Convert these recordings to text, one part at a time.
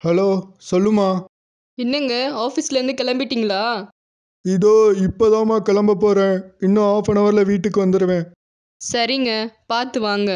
hello சொல்லுமா என்னங்க ஆஃபீஸ்லேருந்து கிளம்பிட்டீங்களா இதோ இப்போதாம்மா கிளம்ப போகிறேன் இன்னும் ஆஃப் அன் ஹவரில் வீட்டுக்கு வந்துடுவேன் சரிங்க பார்த்து வாங்க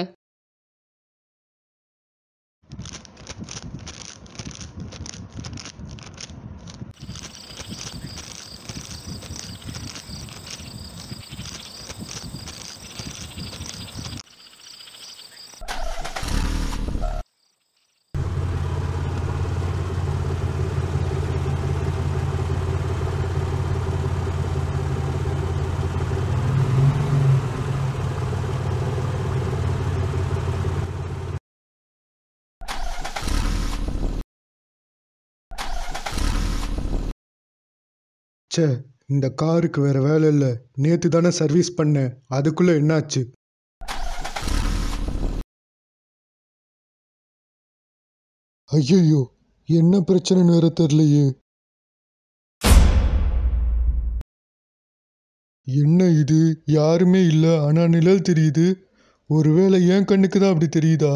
ச்சே இந்த காருக்கு வேற வேலை இல்லை நேற்று தானே சர்வீஸ் பண்ணேன் அதுக்குள்ளே என்னாச்சு ஐயோ என்ன பிரச்சனைன்னு வேற தெரியலையே என்ன இது யாருமே இல்லை ஆனால் நிழல் தெரியுது ஒருவேளை என் கண்ணுக்கு தான் அப்படி தெரியுதா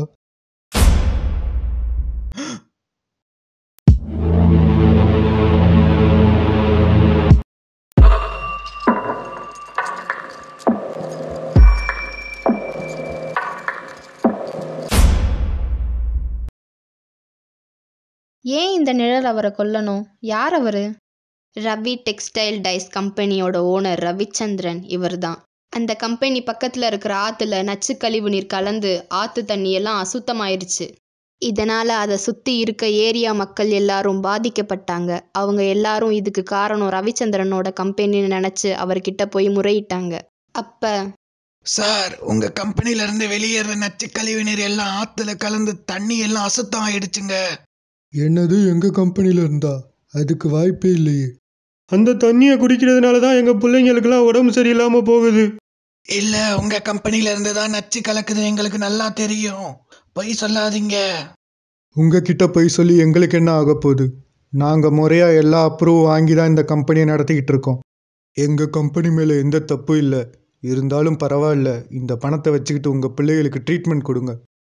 ஏன் இந்த நிழல் அவரை கொல்லணும் யார் அவர் ரவி டெக்ஸ்டைல் டைஸ் கம்பெனியோட ஓனர் ரவிச்சந்திரன் இவர்தான் அந்த கம்பெனி பக்கத்தில் இருக்கிற ஆற்றுல நச்சு கழிவு நீர் கலந்து ஆற்று தண்ணியெல்லாம் அசுத்தமாயிருச்சு இதனால் அதை சுற்றி இருக்க ஏரியா மக்கள் எல்லாரும் பாதிக்கப்பட்டாங்க அவங்க எல்லாரும் இதுக்கு காரணம் ரவிச்சந்திரனோட கம்பெனின்னு நினச்சி அவர்கிட்ட போய் முறையிட்டாங்க அப்போ சார் உங்க கம்பெனில இருந்து வெளியேற நச்சு கழிவு நீர் எல்லாம் ஆத்துல கலந்து தண்ணி எல்லாம் அசுத்தம் ஆயிடுச்சுங்க என்னது எங்கள் கம்பெனியில் இருந்தா அதுக்கு வாய்ப்பே இல்லையே அந்த தண்ணியை குடிக்கிறதுனால தான் எங்கள் பிள்ளைங்களுக்கெல்லாம் உடம்பு சரியில்லாமல் போகுது இல்ல உங்க கம்பெனில இருந்து தான் நச்சு கலக்குது எங்களுக்கு நல்லா தெரியும் பொய் சொல்லாதீங்க உங்ககிட்ட போய் சொல்லி எங்களுக்கு என்ன ஆக போகுது நாங்கள் முறையாக எல்லா அப்ரூவ் வாங்கி தான் இந்த கம்பெனியை நடத்திக்கிட்டு இருக்கோம் எங்கள் கம்பெனி மேலே எந்த தப்பும் இல்லை இருந்தாலும் பரவாயில்ல இந்த பணத்தை வச்சுக்கிட்டு உங்கள் பிள்ளைகளுக்கு ட்ரீட்மெண்ட் கொடுங்க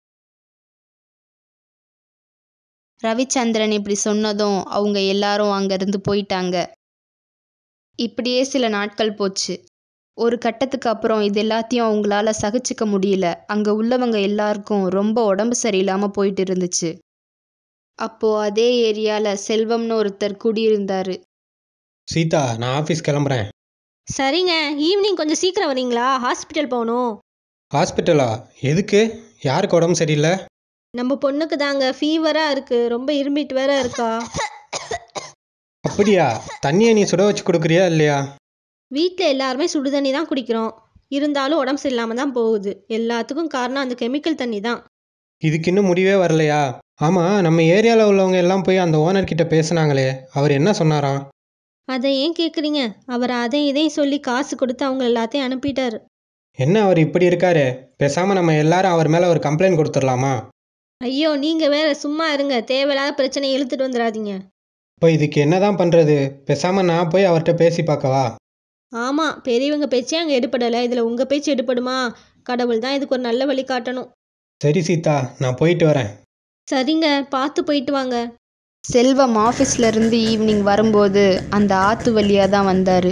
ரவிச்சந்திரன் இப்படி சொன்னதும் அவங்க எல்லாரும் அங்கேருந்து போயிட்டாங்க இப்படியே சில நாட்கள் போச்சு ஒரு கட்டத்துக்கு அப்புறம் இது எல்லாத்தையும் அவங்களால சகிச்சுக்க முடியல அங்கே உள்ளவங்க எல்லாருக்கும் ரொம்ப உடம்பு சரியில்லாமல் போயிட்டு இருந்துச்சு அப்போது அதே ஏரியாவில் செல்வம்னு ஒருத்தர் குடியிருந்தார் சீதா நான் ஆஃபீஸ் கிளம்புறேன் சரிங்க ஈவினிங் கொஞ்சம் சீக்கிரம் வரீங்களா ஹாஸ்பிட்டல் போகணும் ஹாஸ்பிட்டலா எதுக்கு யாருக்கு உடம்பு சரியில்லை நம்ம பொண்ணுக்கு தாங்க ஃபீவராக இருக்குது ரொம்ப இருமிட்டு வேற இருக்கா அப்படியா தண்ணியை நீ சுட வச்சு கொடுக்குறியா இல்லையா வீட்டில் எல்லாருமே சுடு தண்ணி தான் குடிக்கிறோம் இருந்தாலும் உடம்பு சரியில்லாமல் தான் போகுது எல்லாத்துக்கும் காரணம் அந்த கெமிக்கல் தண்ணி தான் இதுக்கு இன்னும் முடிவே வரலையா ஆமாம் நம்ம ஏரியாவில் உள்ளவங்க எல்லாம் போய் அந்த ஓனர் கிட்ட பேசுனாங்களே அவர் என்ன சொன்னாராம் அதை ஏன் கேட்குறீங்க அவர் அதை இதையும் சொல்லி காசு கொடுத்து அவங்க எல்லாத்தையும் அனுப்பிட்டாரு என்ன அவர் இப்படி இருக்காரு பேசாமல் நம்ம எல்லாரும் அவர் மேலே ஒரு கம்ப்ளைண்ட் கொடுத்துடலாமா ஐயோ நீங்கள் வேற சும்மா இருங்க தேவையில்லாத பிரச்சனையை இழுத்துட்டு வந்துடாதீங்க இப்போ இதுக்கு என்ன தான் பண்ணுறது பேசாமல் நான் போய் அவர்கிட்ட பேசி பார்க்கவா ஆமாம் பெரியவங்க பேச்சே அங்கே எடுபடலை இதில் உங்கள் பேச்சு எடுபடுமா கடவுள் தான் இதுக்கு ஒரு நல்ல வழி காட்டணும் சரி சீதா நான் போயிட்டு வரேன் சரிங்க பார்த்து போயிட்டு வாங்க செல்வம் ஆஃபீஸ்ல இருந்து ஈவினிங் வரும்போது அந்த ஆற்று வழியாக தான் வந்தார்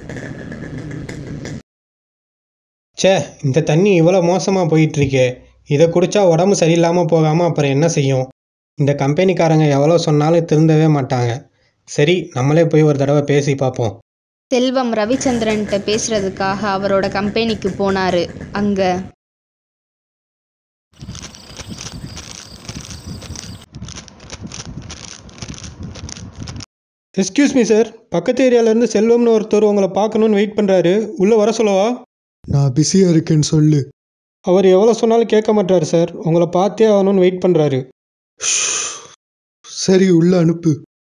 ச்சே இந்த தண்ணி இவ்வளோ மோசமாக போயிட்டுருக்கே இதை குடிச்சா உடம்பு சரியில்லாமல் போகாமல் அப்புறம் என்ன செய்யும் இந்த கம்பெனிக்காரங்க எவ்வளோ சொன்னாலும் திருந்தவே மாட்டாங்க சரி நம்மளே போய் ஒரு தடவை பேசி பார்ப்போம் செல்வம் ரவிச்சந்திரன்கிட்ட பேசுறதுக்காக அவரோட கம்பெனிக்கு போனாரு அங்க எஸ்கியூஸ் மீ சார் பக்கத்து ஏரியாவிலேருந்து செல்வம்னு ஒருத்தர் உங்களை பார்க்கணுன்னு வெயிட் பண்ணுறாரு உள்ளே வர சொல்லவா நான் பிஸியாக இருக்கேன்னு சொல்லு அவர் எவ்வளோ சொன்னாலும் கேட்க மாட்டார் சார் உங்களை பார்த்தே ஆகணும்னு வெயிட் பண்ணுறாரு சரி உள்ள அனுப்பு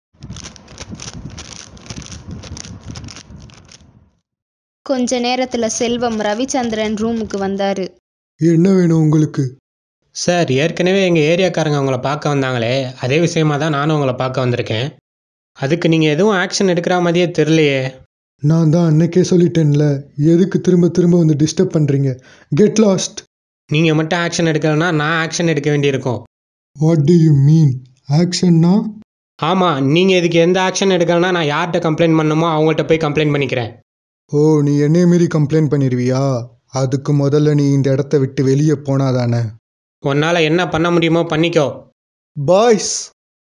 கொஞ்ச நேரத்துல செல்வம் ரவிச்சந்திரன் ரூமுக்கு வந்தாரு என்ன வேணும் உங்களுக்கு சார் ஏற்கனவே எங்கள் ஏரியாக்காரங்க உங்களை பார்க்க வந்தாங்களே அதே விஷயமா தான் நானும் உங்களை பார்க்க வந்திருக்கேன் அதுக்கு நீங்கள் எதுவும் ஆக்ஷன் எடுக்கிற மாதிரியே தெரிலையே நான் தான் அன்னைக்கே சொல்லிட்டேன்ல எதுக்கு திரும்ப திரும்ப வந்து டிஸ்டர்ப் பண்ணுறீங்க கெட் லாஸ்ட் நீங்கள் மட்டும் ஆக்ஷன் எடுக்கலைன்னா நான் ஆக்ஷன் எடுக்க வேண்டியிருக்கும் வாட் டு யூ மீன் ஆக்ஷன்னா ஆமாம் நீங்கள் இதுக்கு எந்த ஆக்ஷன் எடுக்கலனா நான் யார்கிட்ட கம்ப்ளைண்ட் பண்ணணுமோ அவங்கள்ட்ட போய் கம்ப்ளைண்ட் பண்ணிக்கிறேன் ஓ நீ என்னைய மீறி கம்ப்ளைண்ட் பண்ணிடுவியா அதுக்கு முதல்ல நீ இந்த இடத்த விட்டு வெளியே போனாதானே உன்னால் என்ன பண்ண முடியுமோ பண்ணிக்கோ பாய்ஸ்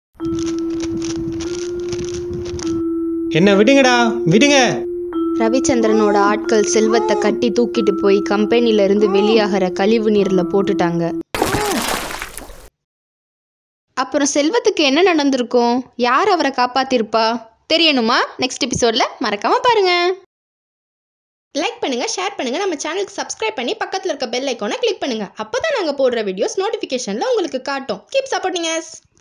என்ன விடுங்கடா விடுங்க ரவிச்சந்திரனோட ஆட்கள் செல்வத்தை கட்டி தூக்கிட்டு போய் கம்பெனில இருந்து வெளியாகிற கழிவு நீர்ல போட்டுட்டாங்க அப்புறம் செல்வத்துக்கு என்ன நடந்திருக்கும் யார் அவரை காப்பாத்திருப்பா தெரியணுமா நெக்ஸ்ட் எபிசோட்ல மறக்காம பாருங்க லைக் பண்ணுங்க ஷேர் பண்ணுங்க நம்ம சேனலுக்கு சப்ஸ்கிரைப் பண்ணி பக்கத்துல இருக்க பெல் ஐக்கானை கிளிக் பண்ணுங்க அப்பதான் நாங்க போடுற வீடியோஸ் நோட்டிபிகேஷன்ல உங்களுக்கு காட்டும் கீப் சப்போர்ட்டிங் us